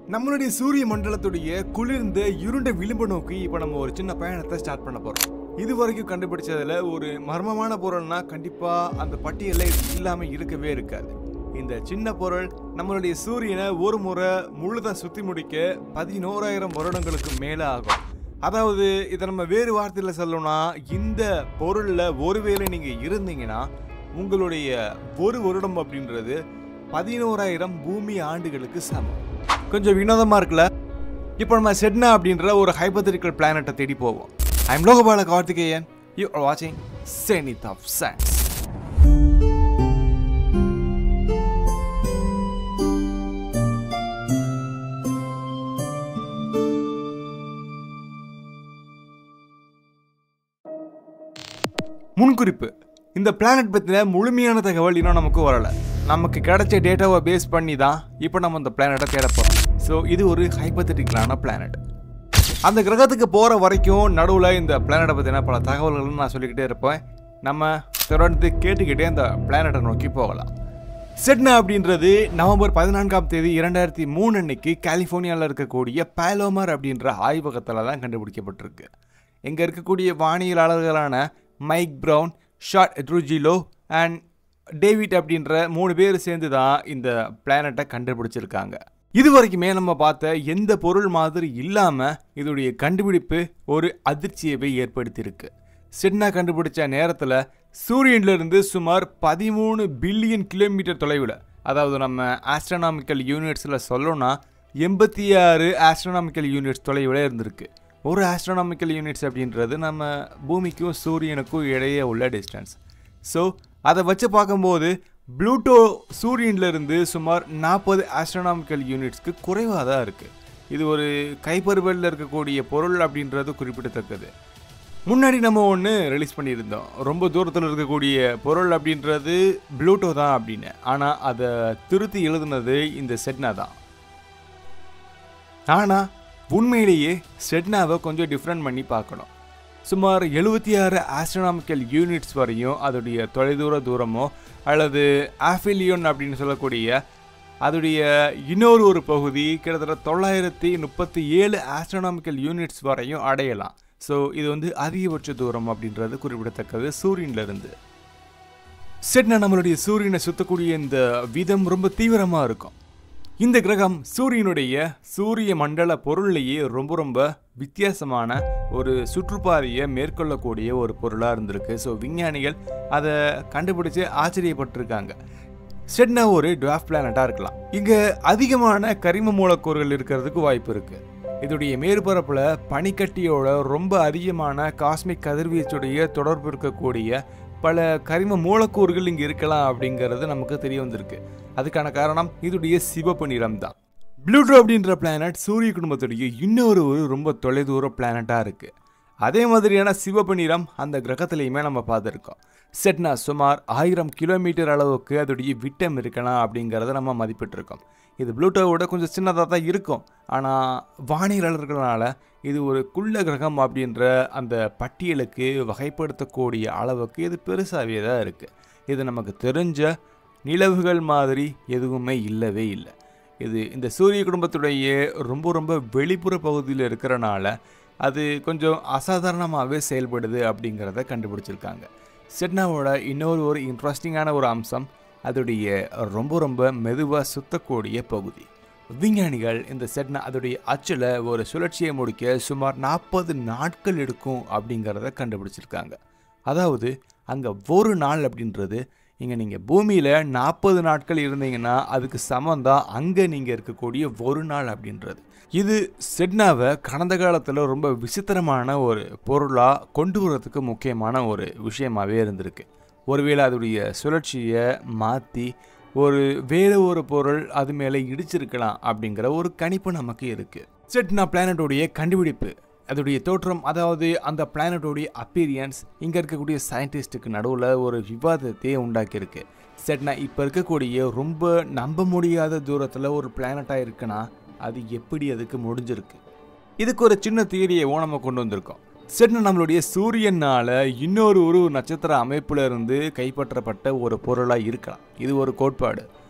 நம்மளுடைய சூரிய மண்டலத்துடைய குளிர்ந்த இருண்ட விளிம்பு நோக்கி இப்போ நம்ம ஒரு சின்ன பயணத்தை ஸ்டார்ட் பண்ண போறோம் இது வரைக்கும் கண்டுபிடிச்சதுல ஒரு மர்மமான பொருள்னா கண்டிப்பா அந்த பட்டியலில் இது இல்லாம இருக்கவே இருக்காது இந்த சின்ன பொருள் நம்மளுடைய சூரியனை ஒரு முறை முழுதா சுத்தி முடிக்க பதினோராயிரம் வருடங்களுக்கு மேல ஆகும் அதாவது இதை நம்ம வேறு வார்த்தையில் சொல்லணும்னா இந்த பொருளில் ஒருவேளை நீங்கள் இருந்தீங்கன்னா உங்களுடைய ஒரு வருடம் அப்படின்றது பதினோராயிரம் பூமி ஆண்டுகளுக்கு சமம் கொஞ்சம் வினோதமாக இருக்குல்ல இப்போ நம்ம செட்னா அப்படின்ற ஒரு ஹைபோதெட்டிக்கல் பிளானட்டை தேடி போவோம் I'm Lokapala Karthikeyan you are வாட்சிங் செனித் ஆஃப் சயின்ஸ் முன்குறிப்பு இந்த பிளானட் பற்றின முழுமையான தகவல் இன்னும் நமக்கு வரல நமக்கு கிடைச்ச டேட்டாவை பேஸ் பண்ணி தான் இப்போ நம்ம இந்த பிளானட்டை தேட போகிறோம் ஸோ இது ஒரு ஹைபத்தட்டிக்கலான பிளானட் அந்த கிரகத்துக்கு போகிற வரைக்கும் நடுவில் இந்த பிளானட்டை பற்றின பல தகவல்களும் நான் சொல்லிக்கிட்டே இருப்பேன் நம்ம தொடர்ந்து கேட்டுக்கிட்டே இந்த பிளானட்டை நோக்கி போகலாம் செட்னா அப்படின்றது நவம்பர் பதினான்காம் தேதி இரண்டாயிரத்தி மூணு அன்னைக்கு கலிஃபோர்னியாவில் இருக்கக்கூடிய பாலோமர் அப்படின்ற ஆய்வகத்தில் தான் கண்டுபிடிக்கப்பட்டிருக்கு இங்கே இருக்கக்கூடிய வானியலாளர்களான Mike Brown Chad Trujillo and David அப்படின்ற மூணு பேர் சேர்ந்து தான் இந்த பிளானட்டை கண்டுபிடிச்சிருக்காங்க இது வரைக்குமே நம்ம பார்த்த எந்த பொருள் மாதிரி இல்லாமல் இதோடைய கண்டுபிடிப்பு ஒரு அதிர்ச்சியவை ஏற்படுத்தியிருக்கு சிட்னா கண்டுபிடிச்ச நேரத்தில் சூரியன்லேருந்து சுமார் பதிமூணு பில்லியன் கிலோமீட்டர் தொலைவில் அதாவது நம்ம ஆஸ்ட்ரோனாமிக்கல் யூனிட்ஸில் சொல்லணும்னா எண்பத்தி ஆறு ஆஸ்ட்ரோனாமிக்கல் யூனிட்ஸ் தொலைவில் இருந்திருக்கு ஒரு ஆஸ்ட்ரோனாமிக்கல் யூனிட்ஸ் அப்படின்றது நம்ம பூமிக்கும் சூரியனுக்கும் இடையே உள்ள டிஸ்டன்ஸ் ஸோ அதை வச்சு பார்க்கும்போது ப்ளூட்டோ சூரியன்லேருந்து சுமார் நாற்பது ஆஸ்ட்ரோனாமிக்கல் யூனிட்ஸ்க்கு குறைவாக தான் இருக்குது இது ஒரு கைப்பருவலில் இருக்கக்கூடிய பொருள் அப்படின்றது குறிப்பிடத்தக்கது முன்னாடி நம்ம ஒன்று ரிலீஸ் பண்ணியிருந்தோம் ரொம்ப தூரத்தில் இருக்கக்கூடிய பொருள் அப்படின்றது ப்ளூட்டோ தான் அப்படின்னு ஆனால் அதை திருத்தி எழுதுனது இந்த செட்னா தான் ஆனால் உண்மையிலேயே செட்னாவை கொஞ்சம் டிஃப்ரெண்ட் பண்ணி பார்க்கணும் சுமார் எழுபத்தி ஆறு ஆஸ்ட்ரோனாமிக்கல் யூனிட்ஸ் வரையும் அதோடைய தொலைதூர தூரமோ அல்லது ஆஃபிலியோன் அப்படின்னு சொல்லக்கூடிய அதோடைய இன்னொரு ஒரு பகுதி கிட்டத்தட்ட தொள்ளாயிரத்தி முப்பத்தி ஏழு ஆஸ்ட்ரோனாமிக்கல் யூனிட்ஸ் வரையும் அடையலாம் ஸோ இது வந்து அதிகபட்ச தூரம் அப்படின்றது குறிப்பிடத்தக்கது சூரியன்லேருந்து செட்னா நம்மளுடைய சூரியனை சுற்றக்கூடிய இந்த விதம் ரொம்ப தீவிரமாக இருக்கும் இந்த கிரகம் சூரியனுடைய சூரிய மண்டல பொருள்லேயே ரொம்ப ரொம்ப வித்தியாசமான ஒரு சுற்றுப்பாதையை மேற்கொள்ளக்கூடிய ஒரு பொருளாக இருந்திருக்கு ஸோ விஞ்ஞானிகள் அதை கண்டுபிடிச்சு ஆச்சரியப்பட்டிருக்காங்க செட்னா ஒரு டுவாஃப் பிளானட்டாக இருக்கலாம் இங்கே அதிகமான கரிம மூலக்கூறுகள் இருக்கிறதுக்கு வாய்ப்பு இருக்குது இதோடைய மேற்பரப்பில் பனிக்கட்டியோட ரொம்ப அதிகமான காஸ்மிக் கதிர்வீச்சுடைய தொடர்பு இருக்கக்கூடிய பல கரிம மூலக்கூறுகள் இங்கே இருக்கலாம் அப்படிங்கிறது நமக்கு தெரிய வந்திருக்கு அதுக்கான காரணம் இதோடைய சிவப்பு நிறம் தான் ப்ளூட்டோ அப்படின்ற பிளானட் சூரிய குடும்பத்துடைய இன்னொரு ஒரு ரொம்ப தொலைதூர பிளானட்டாக இருக்குது அதே மாதிரியான சிவப்பு நிறம் அந்த கிரகத்திலையுமே நம்ம பார்த்துருக்கோம் செட்னா சுமார் ஆயிரம் கிலோமீட்டர் அளவுக்கு அதோடைய விட்டம் இருக்கலாம் அப்படிங்கிறத நம்ம மதிப்பிட்டிருக்கோம் இது ப்ளூட்டோவோட கொஞ்சம் சின்னதாக தான் இருக்கும் ஆனால் வானியலாளர்களால் இது ஒரு குள்ள கிரகம் அப்படின்ற அந்த பட்டியலுக்கு வகைப்படுத்தக்கூடிய அளவுக்கு இது பெருசாகவே தான் இருக்குது இது நமக்கு தெரிஞ்ச நிலவுகள் மாதிரி எதுவுமே இல்லவே இல்லை இது இந்த சூரிய குடும்பத்துடைய ரொம்ப ரொம்ப வெளிப்புற பகுதியில் இருக்கிறனால அது கொஞ்சம் அசாதாரணமாகவே செயல்படுது அப்படிங்கிறத கண்டுபிடிச்சிருக்காங்க செட்னாவோட இன்னொரு ஒரு இன்ட்ரெஸ்டிங்கான ஒரு அம்சம் அதோடைய ரொம்ப ரொம்ப மெதுவாக சுத்தக்கூடிய பகுதி விஞ்ஞானிகள் இந்த செட்னா அதோடைய அச்சில் ஒரு சுழற்சியை முடிக்க சுமார் நாற்பது நாட்கள் எடுக்கும் அப்படிங்கிறத கண்டுபிடிச்சிருக்காங்க அதாவது அங்கே ஒரு நாள் அப்படின்றது இங்கே நீங்கள் பூமியில் நாற்பது நாட்கள் இருந்தீங்கன்னா அதுக்கு சமம் தான் அங்கே நீங்கள் இருக்கக்கூடிய ஒரு நாள் அப்படின்றது இது செட்னாவை கடந்த காலத்தில் ரொம்ப விசித்திரமான ஒரு பொருளாக கொண்டு வரதுக்கு முக்கியமான ஒரு விஷயமாகவே இருந்திருக்கு ஒருவேளை அதோடைய சுழற்சியை மாற்றி ஒரு வேறு ஒரு பொருள் அது மேலே இடிச்சிருக்கலாம் அப்படிங்கிற ஒரு கணிப்பு நமக்கு இருக்குது செட்னா பிளானட்டோடைய கண்டுபிடிப்பு அதோடைய தோற்றம் அதாவது அந்த பிளானட்டோடைய அப்பீரியன்ஸ் இங்கே இருக்கக்கூடிய சயின்டிஸ்ட்டுக்கு நடுவில் ஒரு விவாதத்தையே உண்டாக்கியிருக்கு செட்னா இப்போ இருக்கக்கூடிய ரொம்ப நம்ப முடியாத தூரத்தில் ஒரு பிளானட்டாக இருக்குன்னா அது எப்படி அதுக்கு முடிஞ்சிருக்கு இதுக்கு ஒரு சின்ன தியரியை நம்ம கொண்டு வந்திருக்கோம் செட்னா நம்மளுடைய சூரியனால இன்னொரு ஒரு நட்சத்திர அமைப்புல இருந்து கைப்பற்றப்பட்ட ஒரு பொருளாக இருக்கலாம் இது ஒரு கோட்பாடு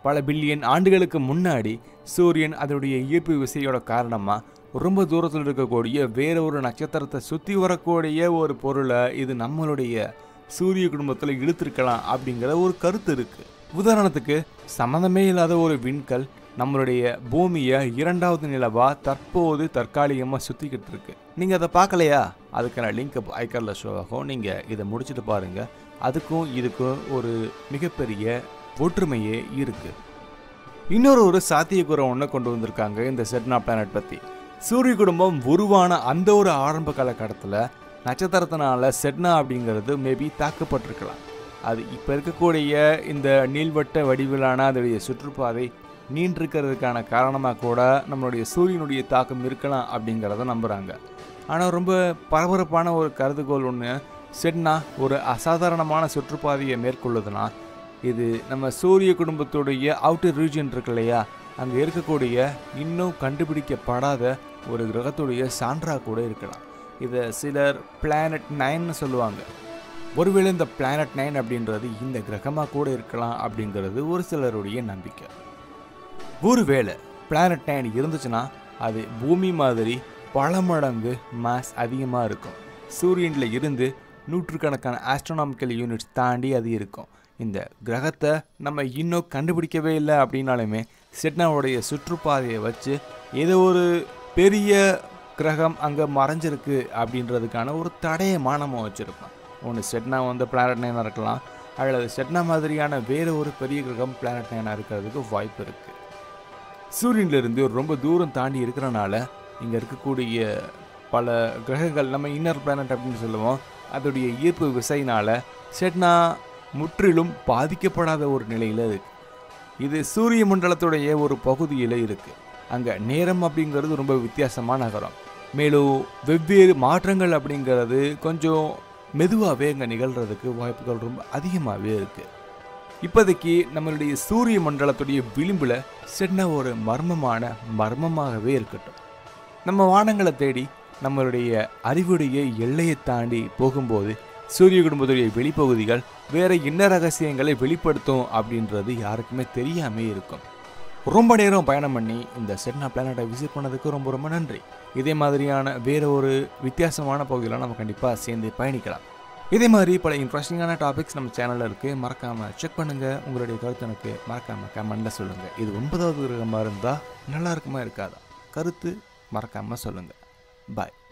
பல பில்லியன் ஆண்டுகளுக்கு முன்னாடி சூரியன் அதனுடைய ஈர்ப்பு விசையோட காரணமாக ரொம்ப தூரத்தில் இருக்கக்கூடிய வேற ஒரு நட்சத்திரத்தை சுற்றி வரக்கூடிய ஒரு பொருளை இது நம்மளுடைய சூரிய குடும்பத்தில் இழுத்திருக்கலாம் அப்படிங்கிற ஒரு கருத்து இருக்குது உதாரணத்துக்கு சம்மந்தமே இல்லாத ஒரு விண்கல் நம்மளுடைய பூமியை இரண்டாவது நிலவா தற்போது தற்காலிகமாக சுற்றிக்கிட்டு இருக்கு நீங்கள் அதை பார்க்கலையா அதுக்கான லிங்க் ஐக்கரில் ஷோ ஆகும் நீங்கள் இதை முடிச்சுட்டு பாருங்கள் அதுக்கும் இதுக்கும் ஒரு மிகப்பெரிய ஒற்றுமையே இருக்குது இன்னொரு ஒரு சாத்தியக்கூற ஒன்று கொண்டு வந்திருக்காங்க இந்த செட்னா பிளானட் பற்றி சூரிய குடும்பம் உருவான அந்த ஒரு ஆரம்ப காலகட்டத்தில் நட்சத்திரத்தினால செட்னா அப்படிங்கிறது மேபி தாக்கப்பட்டிருக்கலாம் அது இப்போ இருக்கக்கூடிய இந்த நீள்வட்ட வடிவிலான அதோடைய சுற்றுப்பாதை நீண்டிருக்கிறதுக்கான காரணமாக கூட நம்மளுடைய சூரியனுடைய தாக்கம் இருக்கலாம் அப்படிங்கிறத நம்புகிறாங்க ஆனால் ரொம்ப பரபரப்பான ஒரு கருதுகோள் ஒன்று செட்னா ஒரு அசாதாரணமான சுற்றுப்பாதையை மேற்கொள்ளுதுன்னா இது நம்ம சூரிய குடும்பத்துடைய அவுட்டர் ரீஜன் இருக்கு இல்லையா அங்கே இருக்கக்கூடிய இன்னும் கண்டுபிடிக்கப்படாத ஒரு கிரகத்துடைய சான்றா கூட இருக்கலாம் இதை சிலர் பிளானட் நைன்னு சொல்லுவாங்க ஒருவேளை இந்த பிளானட் நைன் அப்படின்றது இந்த கிரகமாக கூட இருக்கலாம் அப்படிங்கிறது ஒரு சிலருடைய நம்பிக்கை ஒருவேளை பிளானட் நைன் இருந்துச்சுன்னா அது பூமி மாதிரி பல மடங்கு மாஸ் அதிகமாக இருக்கும் சூரியனில் இருந்து நூற்றுக்கணக்கான ஆஸ்ட்ரோனாமிக்கல் யூனிட்ஸ் தாண்டி அது இருக்கும் இந்த கிரகத்தை நம்ம இன்னும் கண்டுபிடிக்கவே இல்லை அப்படின்னாலுமே செட்னாவுடைய சுற்றுப்பாதையை வச்சு ஏதோ ஒரு பெரிய கிரகம் அங்கே மறைஞ்சிருக்கு அப்படின்றதுக்கான ஒரு தடயமாக நம்ம வச்சுருக்கோம் ஒன்று செட்னா வந்து பிளானட் நைனாக இருக்கலாம் அல்லது செட்னா மாதிரியான வேறு ஒரு பெரிய கிரகம் பிளானட் நைனாக இருக்கிறதுக்கு வாய்ப்பு இருக்குது சூரியன்லேருந்து ரொம்ப தூரம் தாண்டி இருக்கிறனால இங்கே இருக்கக்கூடிய பல கிரகங்கள் நம்ம இன்னர் பிளானட் அப்படின்னு சொல்லுவோம் அதோடைய ஈர்ப்பு விசையினால் செட்னா முற்றிலும் பாதிக்கப்படாத ஒரு நிலையில் இருக்கு இது சூரிய மண்டலத்துடைய ஒரு பகுதியில் இருக்குது அங்கே நேரம் அப்படிங்கிறது ரொம்ப வித்தியாசமாக நகரம் மேலும் வெவ்வேறு மாற்றங்கள் அப்படிங்கிறது கொஞ்சம் மெதுவாகவே அங்கே நிகழ்கிறதுக்கு வாய்ப்புகள் ரொம்ப அதிகமாகவே இருக்குது இப்போதைக்கு நம்மளுடைய சூரிய மண்டலத்துடைய விளிம்பில் சின்ன ஒரு மர்மமான மர்மமாகவே இருக்கட்டும் நம்ம வானங்களை தேடி நம்மளுடைய அறிவுடைய எல்லையை தாண்டி போகும்போது சூரிய குடும்பத்துடைய வெளிப்பகுதிகள் வேற என்ன ரகசியங்களை வெளிப்படுத்தும் அப்படின்றது யாருக்குமே தெரியாமே இருக்கும் ரொம்ப நேரம் பயணம் பண்ணி இந்த செட்னா பிளானட்டை விசிட் பண்ணதுக்கு ரொம்ப ரொம்ப நன்றி இதே மாதிரியான வேற ஒரு வித்தியாசமான பகுதியில் நம்ம கண்டிப்பாக சேர்ந்து பயணிக்கலாம் இதே மாதிரி பல இன்ட்ரெஸ்டிங்கான டாபிக்ஸ் நம்ம சேனலில் இருக்குது மறக்காமல் செக் பண்ணுங்கள் உங்களுடைய கருத்து எனக்கு மறக்காமல் கமெண்டில் சொல்லுங்கள் இது ஒன்பதாவது கிரகமாக இருந்தால் நல்லா இருக்குமா இருக்காதா கருத்து மறக்காமல் சொல்லுங்கள் பாய்